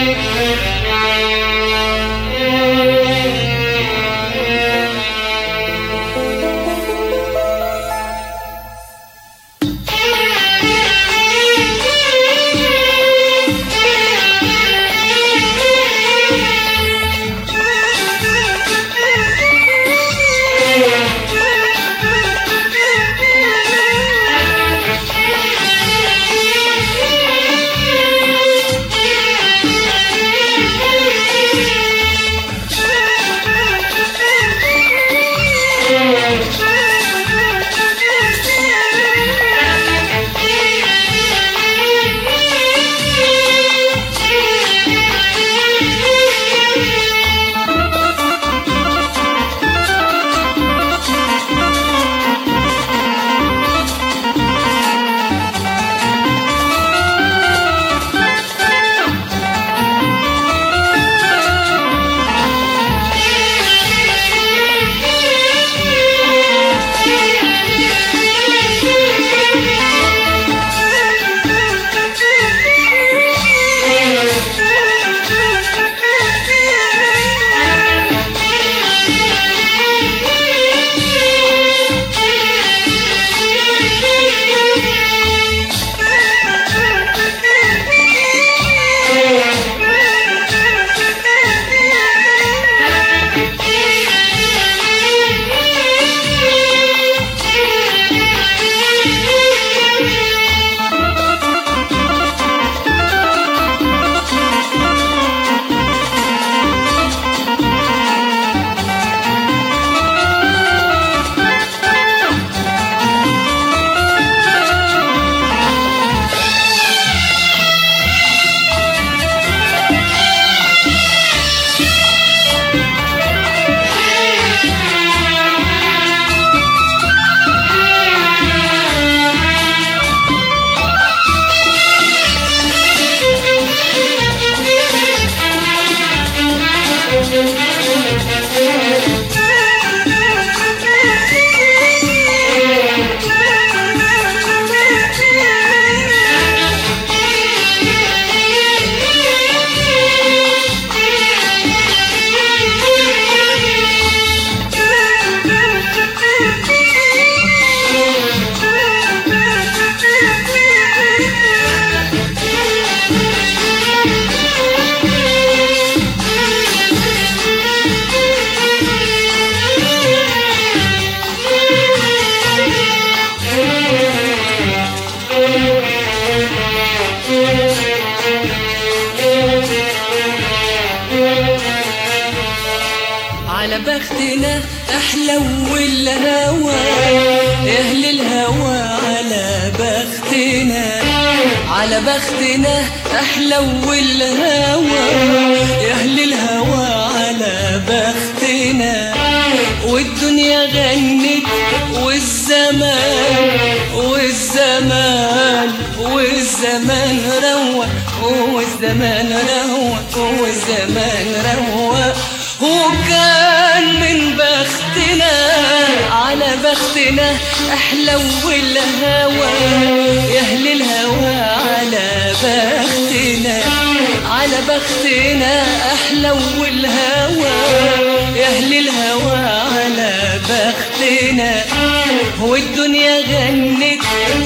على بختنا احلو الهوى اهل الهوى على بختنا على بختنا احلو الهوى اهل الهوى على بختنا والدنيا غنت والزمان والزمان والزمان روى والزمان روى والزمان روى وكان من بختنا على بختنا احلو الهوى يا اهل الهوى على بختنا على بختنا احلو الهوى يا اهل الهوى على بختنا والدنيا غنت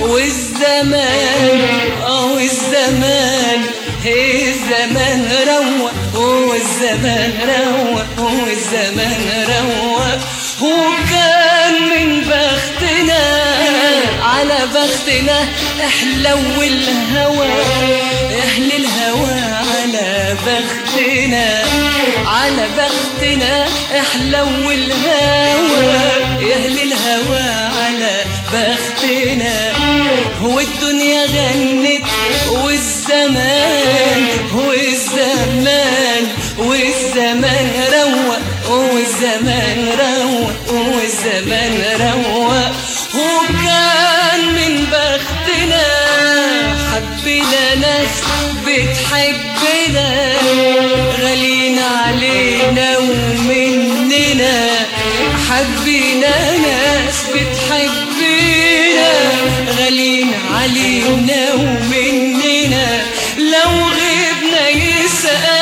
والزمان اه والزمان الزمان روى والزمان روى والزمان روى وكان من بختنا على بختنا احلو الهوى اهل الهوى على بختنا على بختنا احلو الهوى يا اهل الهوى على بختنا والدنيا غنت والزمان والزمان والزمان روى والزمان روى والزمان روى وكان من بختنا حبينا ناس بتحبنا غاليين علينا ومننا حبينا ناس بتحبنا غاليين علينا ومننا لو غبنا يسأل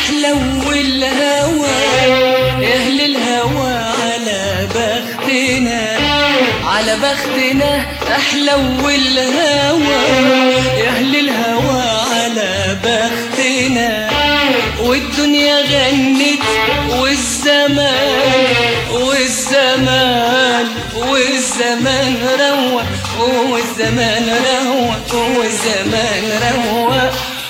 احلى والهوى يا اهل الهوى على بختنا على بختنا احلى والهوى يا اهل الهوى على بختنا والدنيا غنت والزمان والزمان والزمان روى والزمان روى والزمان روى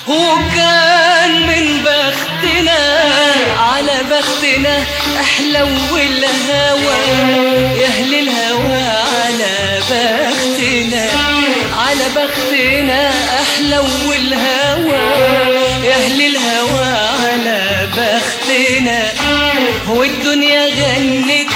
وكان من بختنا على بختنا احلى والهوى يا اهل الهوى على بختنا على بختنا احلى والهوى يا اهل الهوى على بختنا والدنيا غنت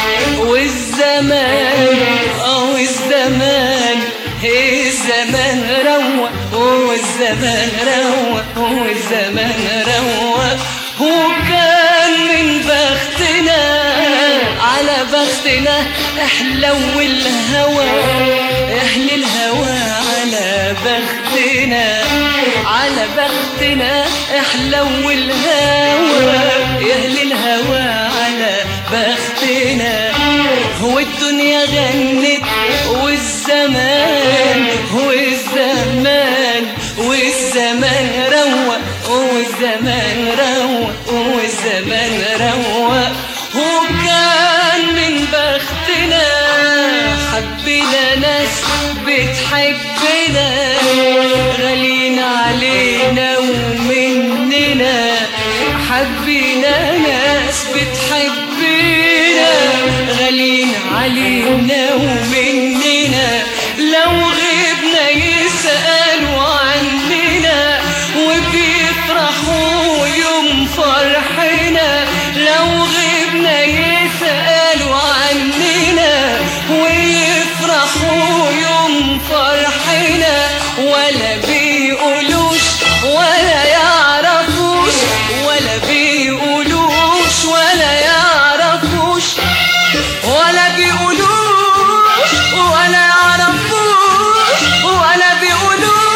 والزمان اه الزمان الزمان روى والزمان روى والزمان روى وكان من بختنا على بختنا احلى والهوى اهل الهوى على بختنا على بختنا احلى والهوى يا اهل الهوى على بختنا هو الدنيا غنت والزمان والزمان والزمان روى والزمان روى والزمان روى وكان من بختنا حبينا ناس بتحبنا غالين علينا ومننا حبينا ناس بتحبنا غالين علينا ومننا لو غبنا يسألوا عننا وبيفرحوا يوم فرحنا لو غبنا يسألوا عننا ويفرحوا يوم فرحنا ولا بيقولوش ولا يعرفوش ولا بيقولوش ولا يعرفوش ولا بيقولوش ولا يعرفوش ولا بيقولوش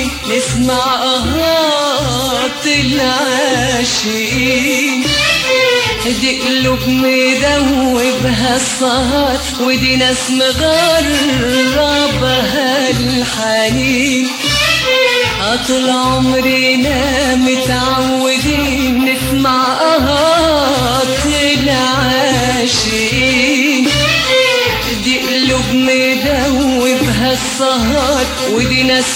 نسمع اهات العاشقين دي قلوب مدوبها السهر ودي ناس مغربها الحنين طول عمرنا متعودين نسمع اهات العاشقين دي قلوب مدوبها السهر ودي ناس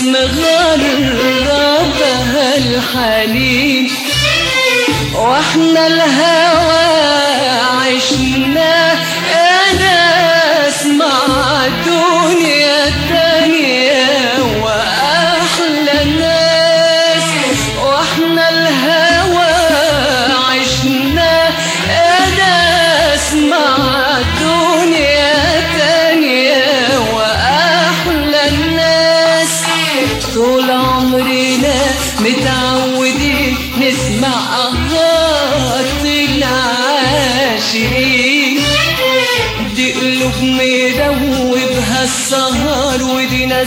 مغربها الحنين واحنا الهوى عشنا انا اسمع دنيا تانية واحلى ناس واحنا الهوى عشنا انا اسمع دنيا تانية واحلى الناس طول عمرنا متعودين نسمع أهات العاشقين دي قلوب مدوبها السهر ودي ناس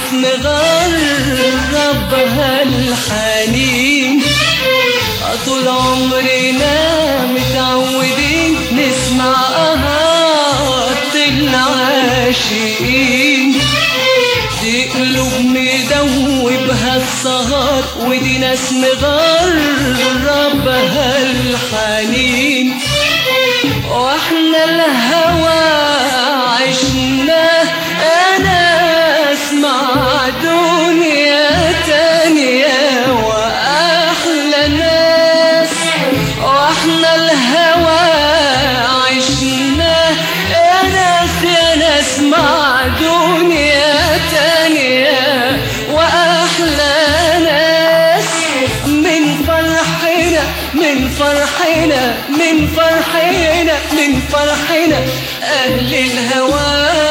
مغربها الحنين طول عمرنا متعودين نسمع أهات العاشقين دي قلوب مدوبها السهر ودي ناس مغربها الحنين واحنا الهوى عشنا انا اسمع دنيا تانية واحلى ناس واحنا الهوى عشنا انا انا اسمع دنيا تانية واحلى ناس من فرحنا من فرحنا من فرحنا من فرحنا اهل الهوى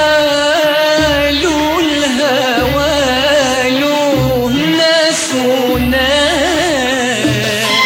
له الهوى له ناس وناس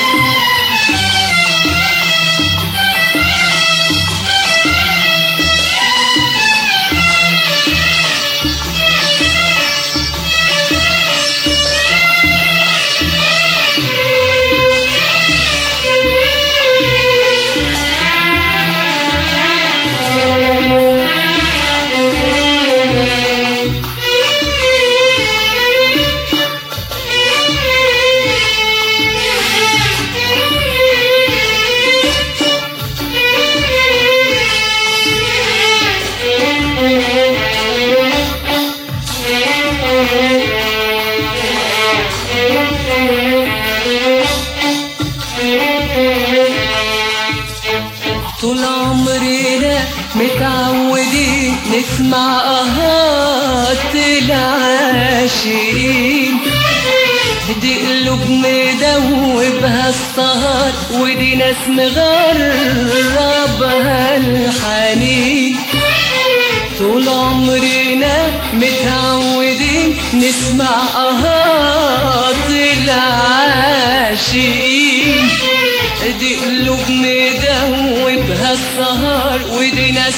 طول عمرنا متعودين نسمع اهات العاشقين دي قلوب مدوبها السهر ودي ناس مغربها الحنين طول عمرنا متعودين نسمع اهات العاشقين دي قلوب مدوبها السهر ودي ناس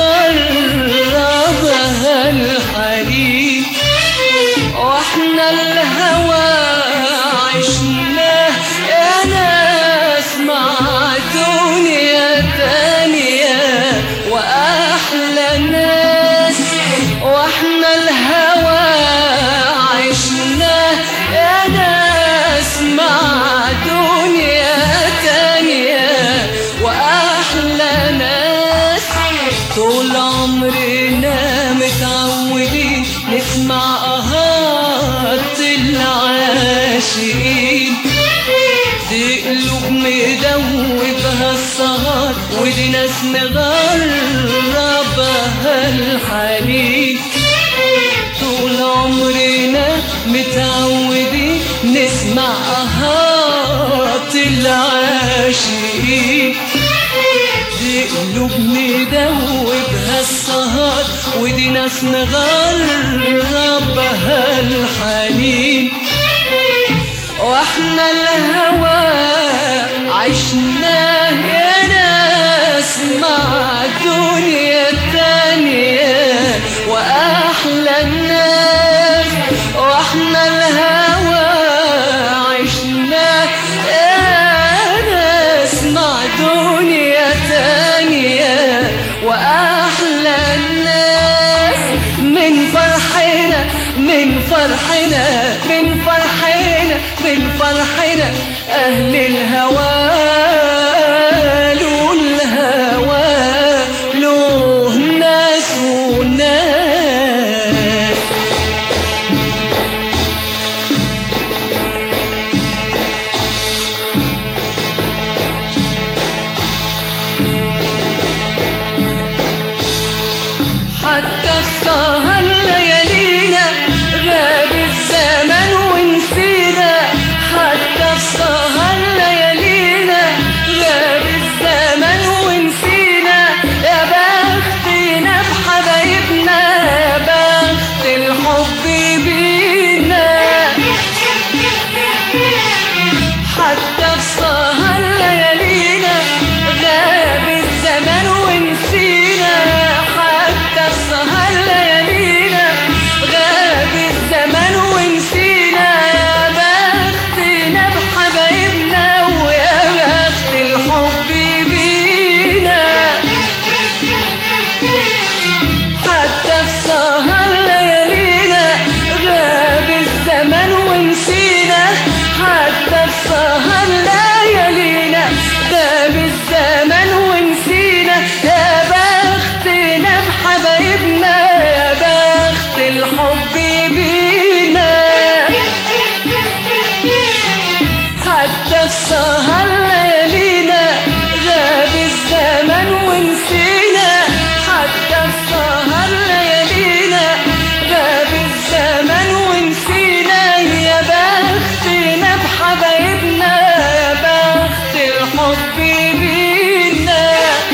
مغربها الحنين واحنا الهوى عشنا انا اسمع دنيا تانية واحلى ناس واحنا الهوى عشنا انا اسمع دنيا تانية واحلى ناس طول عمرنا متعودين نسمع اهات العاشقين دي قلوب مدوبها السهر ودي ناس مغربها الحنين طول عمرنا متعودين نسمع اهات العاشقين دي قلوب مدوبها السهر ودي ناس مغربها الحنين واحنا الهوى عشنا يا ناس مع دنيا تانية واحلى الناس واحنا الهوى ليالينا أهل الهوى له الهوى له ناس وناس حتى في سهر ليالينا غاب الزمن ونسينا حتى في سهر ليالينا غاب الزمن ونسينا يا بختنا بحبايبنا يا بخت الحب بينا حتى في سهر ليالينا غاب الزمان ونسينا حتى في سهر ليالينا غاب الزمان ونسينا يا بختنا بحبايبنا ويا بخت الحب بينا حتى في سهر ليالينا غاب الزمن ونسينا حتى في سهر ليالينا غاب الزمن ونسينا يا بختنا بحبايبنا يا بخت الحب بينا حتى في سهر ليالينا غاب الزمن ونسينا حتى في سهر ليالينا غاب الزمن ونسينا يا بختنا بحبايبنا يا بخت الحب بينا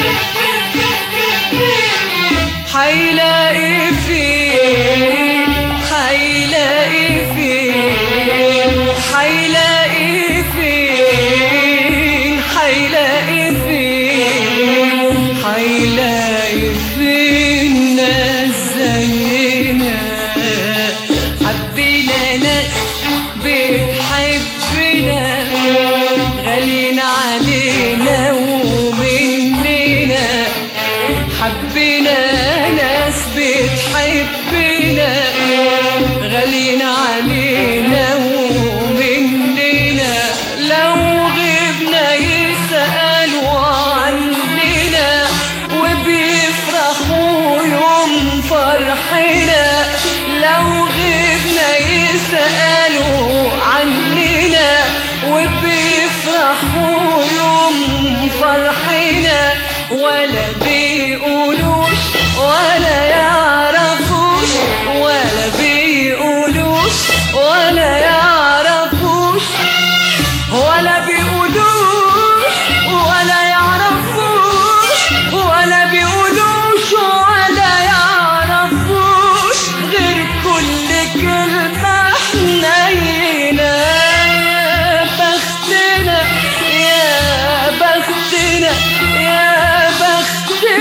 حيلاقي فين حيلاقي فين حيلاقي فين حيلاقي فين حيلاقي فين ناس زينا حبينا ناس بتحبنا غاليين علينا ومننا حبينا ناس بتحبنا غاليين علينا ومننا لو غبنا يسألوا عننا وبيفرحوا يوم فرحنا لو غبنا يسألوا عننا وبيفرحوا يوم فرحنا ولا بيقولوش ولا يعرفوش ولا بيقولوش ولا يعرفوش ولا بيقولوش ولا يعرفوش ولا بيقولوش ولا يعرفوش غير كل كلمة حنينة يا بختنا يا بختنا يا بختنا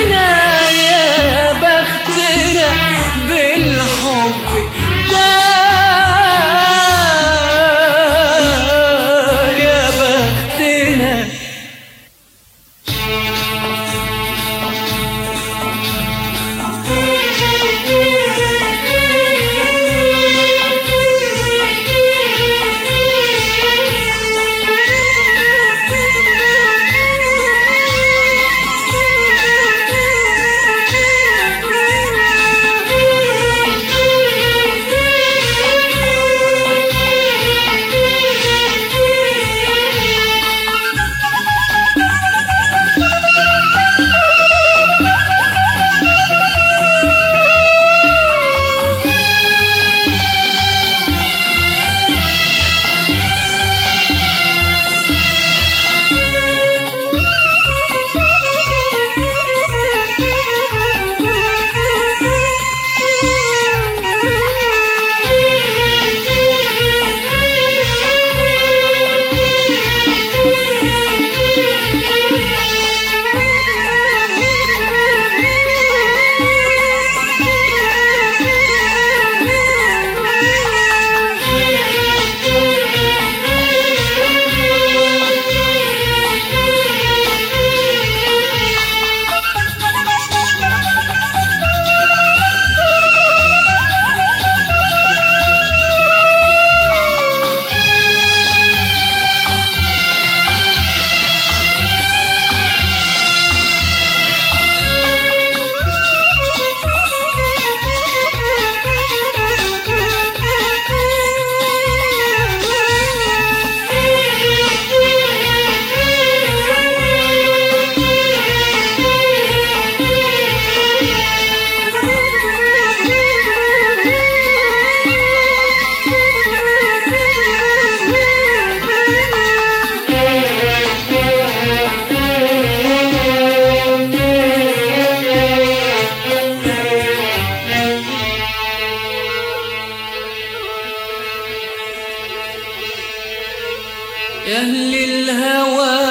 يا أهل الهوى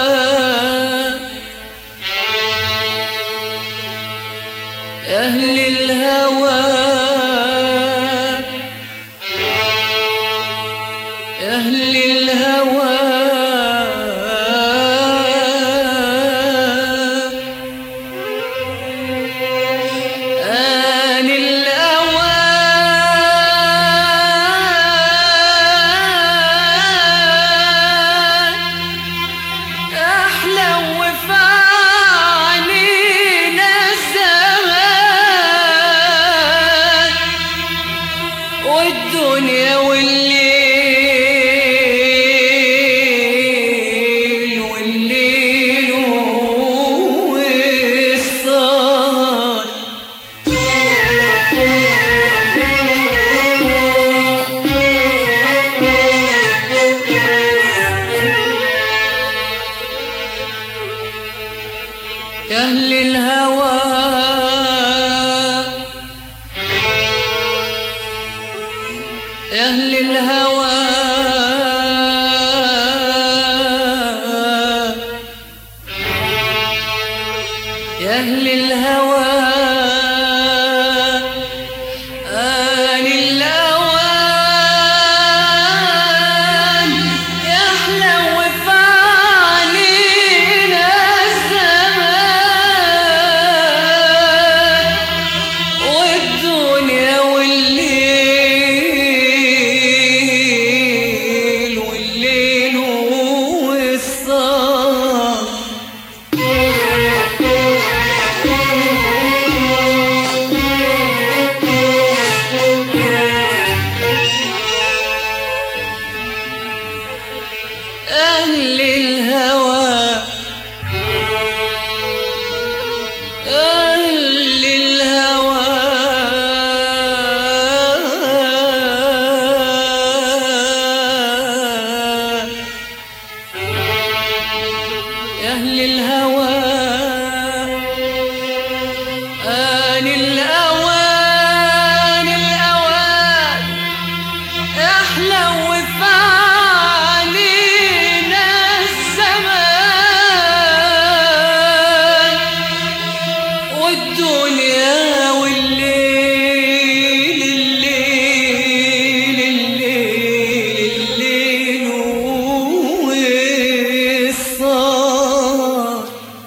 يا أهل الهوى يا أهل الهوى آن الأوان أحلى وفانينا الزمان والدنيا والليل والليل والصار يا أهل الهوى يا أهل الهوى يا أهل الهوى آن الأوان يحلى وفانينا الزمان والدنيا والليل والليل والصار أهل الهوى أهل الهوى يا أهل الهوى آن الأوان الأوان احلى وفانينا الزمان والدنيا والليل الليل الليل الليل والصار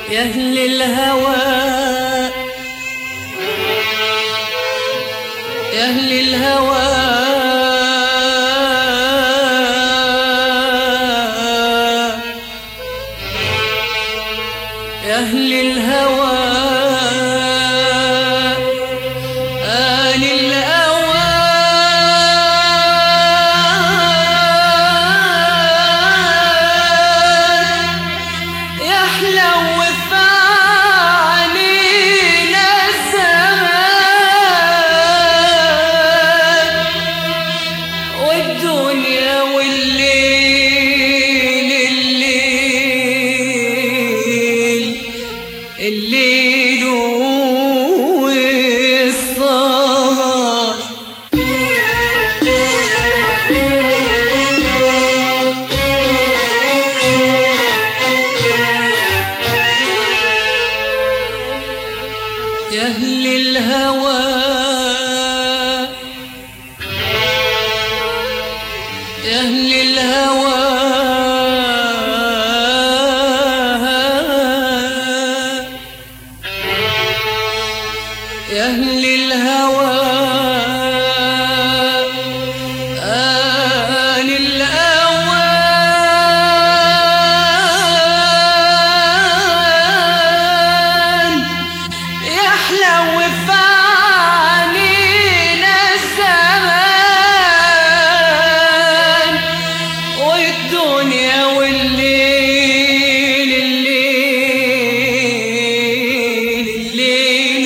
يا أهل الهوى يا أهل الهوى يا أهل الهوى آل الأوان يحلو في عنينا الزمان والدنيا والليل الليل الليل والسهر يا أهل الهوى يا أهل الهوى يا أهل الهوى آل الأوان يحلو في عنينا الزمان والدنيا والليل الليل الليل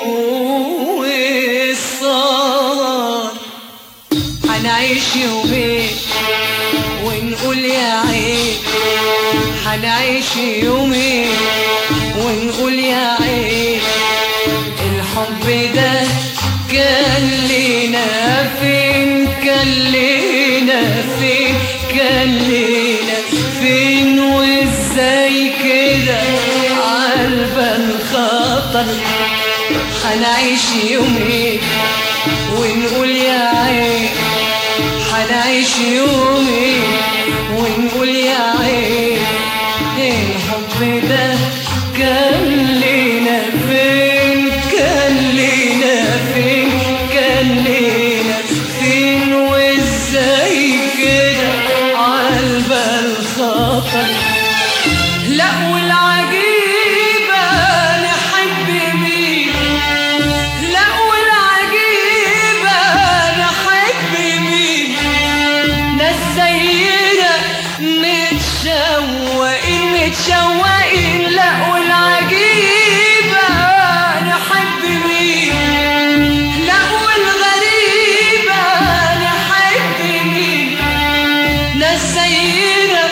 والسهر هنعيش يومين ونقول يا عين هنعيش يومين ونقول يا عين الحب ده كان لينا فين كان لينا فين كان لينا فين وازاي كده عالبال خطر هنعيش يومين ونقول يا عين هنعيش يومين ونقول يا عين الحب ده كان لينا فين كان لينا فين كان لينا فين وازاي كده عالبال خطر لا والعجيبة نحب مين لا والعجيبة نحب مين ناس زينا متشوقين متشوقين لا والعجيبة نحب مين لا والغريبة نحب مين ناس زينا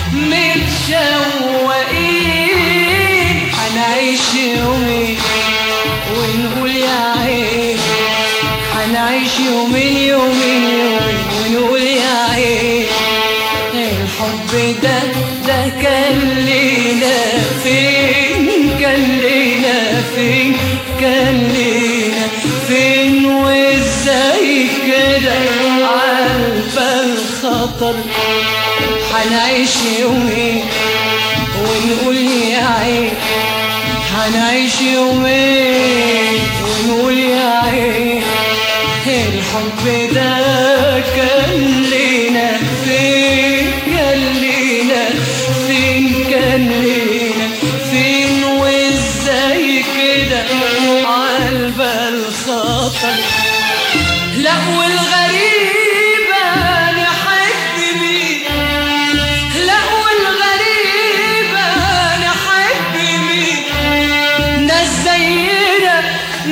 متشوقين هنعيش يومين ونقول يا عين هنعيش يومين يومين يومين ونقول يا عين الحب ده ده كان لينا فين كان لينا فين كان لينا فين وازاي كده عالبال خطر هنعيش يومين ونقول يا عين هنعيش يومين ونقول يا عين الحب ده كان لينا فين كان لينا فين كان لينا فين وازاي كده عالبال خطر لا والغريبة نحب مين لا والغريبة نحب مين ناس زينا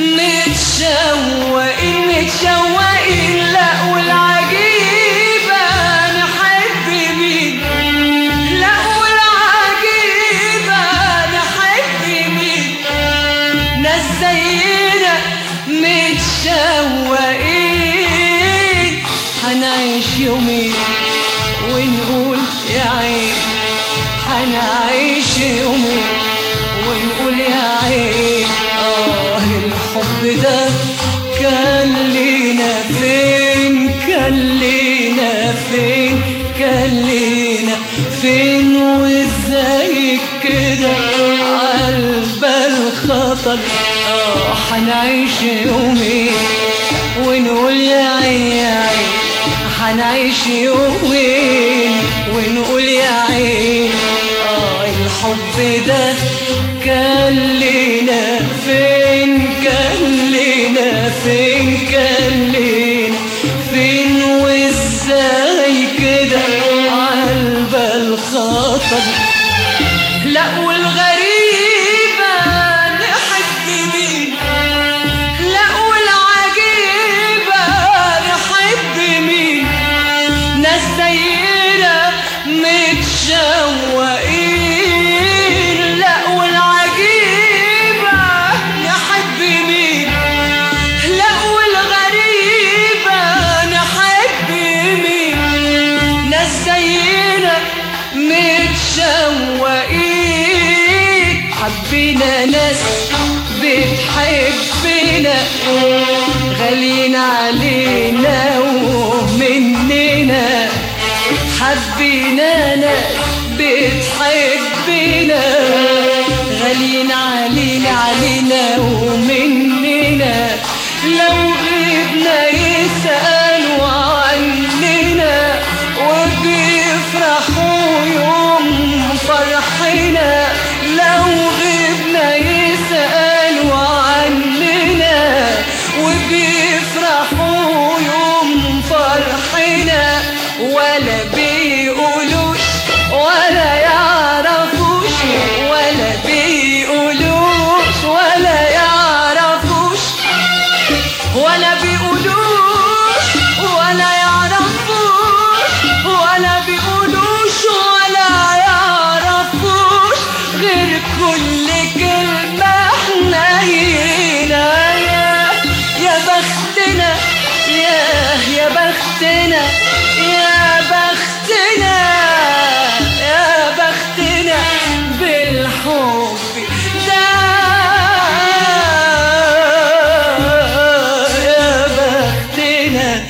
متشوقين متشوقين لا والعجيبة نحب مين لا والعجيبة نحب مين ناس زينا متشوقين هنعيش يومين ونقول يا عين هنعيش يومين ونقول يا عين اه الحب ده كان لينا فين كان لينا فين كان لينا فين وازاي كده الخطر اه حنعيش يومين ونقول يا عين يا عين حنعيش يومين ونقول يا عين اه الحب ده كان لينا فين كان لينا فين كان لينا فين وازاي كده عالبال خطر لا والغريبة نحب مين لا والعجيبة نحب مين ناس زينا متشوقين لا والعجيبة نحب مين لا والغريبة نحب مين ناس زينا متشوقين حبينا ناس بتحبنا غاليين علينا ومننا حبينا ناس بتحبنا غاليين علينا علينا ومننا لو غبنا يسألوا عننا وبيفرحوا يوم فرحنا لو غبنا يسألوا عننا وبيفرحوا يوم فرحنا ولا بيقولوش ولا يعرفوش ولا بيقولوش ولا يعرفوش ولا بيقولوش ولا يعرفوش ولا بيقولوش ولا يعرفوش غير كل كلمة احنا هنا يا يا بختنا يا يا بختنا يا بختنا يا بختنا بالحب ده يا بختنا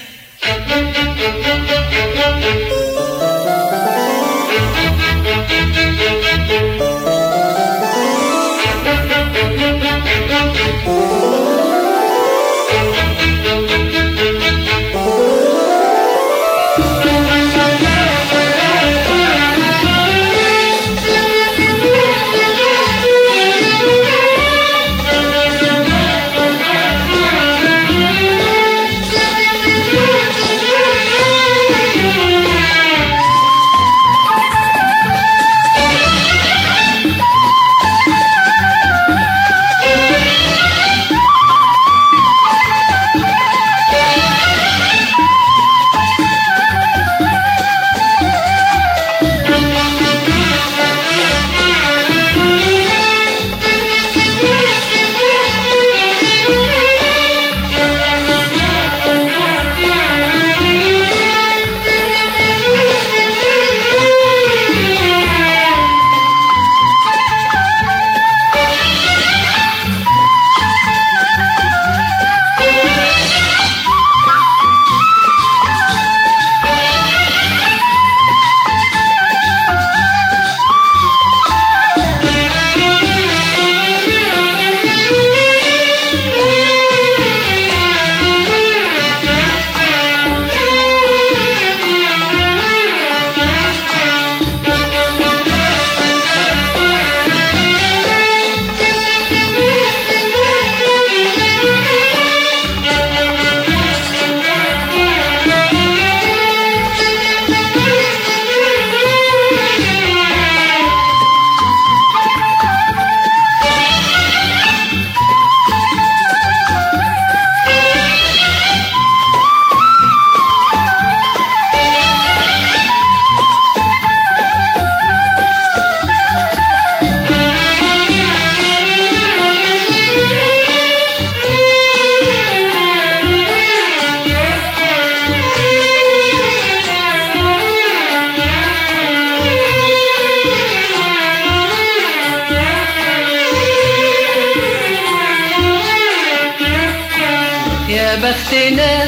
يا بختنا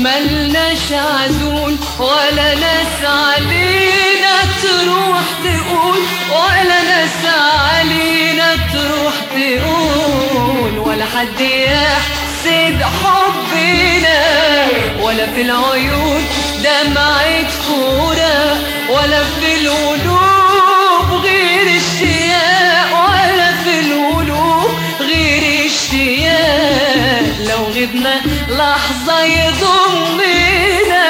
ملناش عزول ولا ناس علينا تروح تقول ولا ناس علينا تروح تقول حد يحسد حبنا ولا في العيون دمعة فورة ولا في القلوب غير اشتياق ولا في القلوب غير اشتياق لو غبنا لحظة يضمنا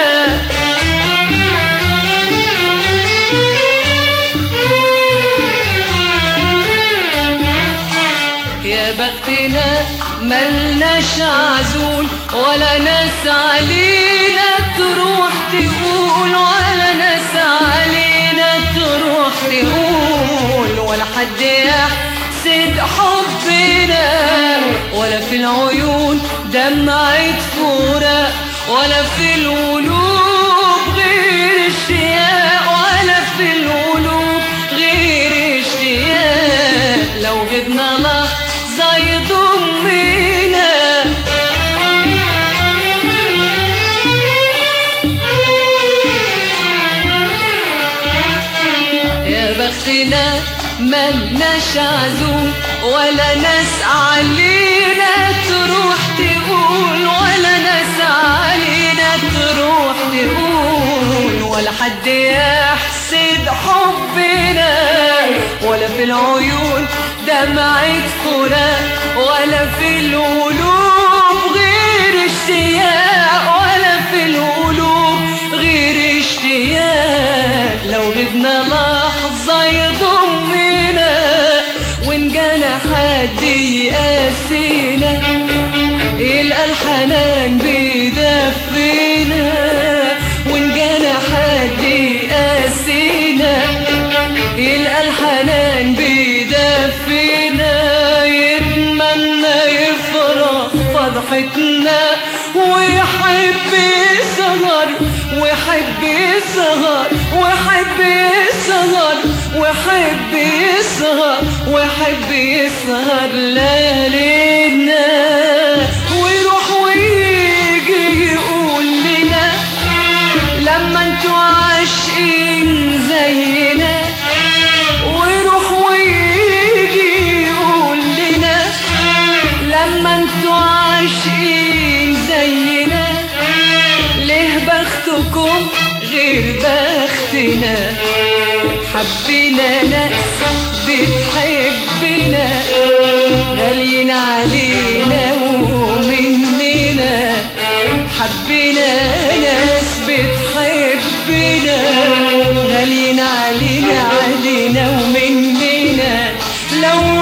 يا بختنا ملناش عزول ولا ناس علينا تروح تقول ولا ناس علينا تروح تقول ولا حد يحسد حبنا ولا في العيون دمعة فورة ولا في القلوب غير اشتياق ولا في القلوب غير اشتياق لو غبنا لحظة يضمنا يا بختنا ملناش عزول ولا ناس علينا تروح تقول ولا ناس علينا تروح تقول ولا حد يحسد حبنا ولا في العيون دمعة فراق ولا في القلوب غير اشتياق ولا في القلوب غير اشتياق لو غبنا لحظة يضمنا وإن جانا حد يقاسينا يلقى الحنان بيدفينا وإن جانا حد يقاسينا يلقى الحنان بيدفينا يتمنى يفرح فرحتنا ويحب يسهر ويحب يسهر ويحب يسهر ويحب يسهر ويحب يسهر ليالينا ويروح ويجي يقول لنا لما انتوا عاشقين زينا ويروح ويجي يقول لنا لما انتوا عاشقين زينا ليه بختكم غير بختنا حبينا ناس بتحبنا غاليين علينا ومننا حبينا ناس بتحبنا غاليين علينا علينا ومننا لو